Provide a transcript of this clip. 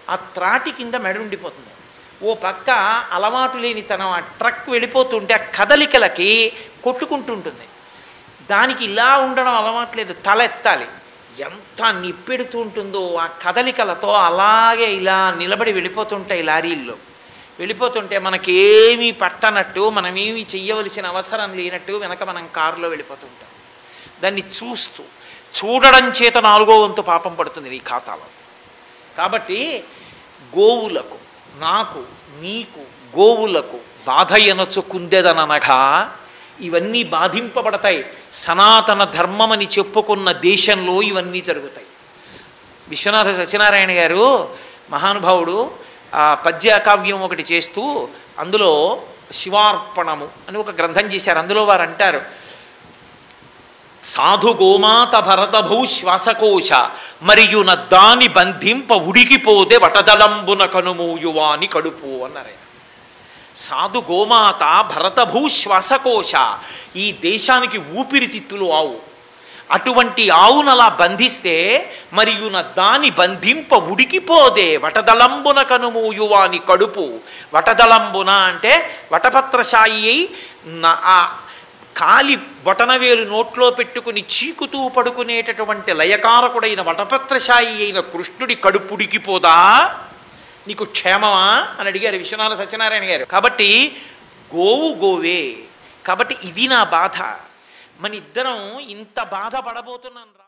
ఆ త్రాటి కింద మెడ ఉండిపోతుంది ఓ పక్క అలవాటు లేని తనం ఆ ట్రక్ వెళ్ళిపోతుంటే ఆ కదలికలకి కొట్టుకుంటుంటుంది దానికి ఇలా ఉండడం అలవాట్లేదు తల ఎత్తాలి ఎంత నిప్పెడుతూ ఉంటుందో ఆ కదలికలతో అలాగే ఇలా నిలబడి వెళ్ళిపోతుంటాయి లారీల్లో వెళ్ళిపోతుంటే మనకేమీ పట్టనట్టు మనమేమీ చెయ్యవలసిన అవసరం లేనట్టు వెనక మనం కారులో వెళ్ళిపోతుంటాం దాన్ని చూస్తూ చూడడం చేత నాలుగో వంతు పాపం పడుతుంది నీ ఖాతాలో కాబట్టి గోవులకు నాకు నీకు గోవులకు బాధ ఎనచు కుందెదననగా ఇవన్నీ బాధింపబడతాయి సనాతన ధర్మమని చెప్పుకున్న దేశంలో ఇవన్నీ జరుగుతాయి విశ్వనాథ సత్యనారాయణ గారు మహానుభావుడు ఆ పద్య కావ్యం ఒకటి చేస్తూ అందులో శివార్పణము అని ఒక గ్రంథం చేశారు అందులో వారు అంటారు సాధు గోమాత భరతభూ శ్వాసకోశ మరియు నద్దాని బంధింప ఉడికిపోతే వటదలంబున కనుమూయువాని కడుపు అన్నారు ఆయన సాధు గోమాత భరతభూ శ్వాసకోశ ఈ దేశానికి ఊపిరితిత్తులు ఆవు అటువంటి ఆవును అలా బంధిస్తే మరియు నా దాని బంధింప ఉడికిపోదే వటదలంబున కనుమూయువాని కడుపు వటదలంబున అంటే వటపత్రశాయి అయి నా- ఆ కాలి బొటనవేలు నోట్లో పెట్టుకుని చీకుతూ పడుకునేటటువంటి లయకారకుడైన వటపత్రశాయి అయిన కృష్ణుడి కడుపుడికిపోదా నీకు క్షేమమా అని అడిగారు విశ్వనాథ సత్యనారాయణ గారు కాబట్టి గోవు గోవే కాబట్టి ఇది నా బాధ మన ఇద్దరం ఇంత బాధపడబోతున్నాను రా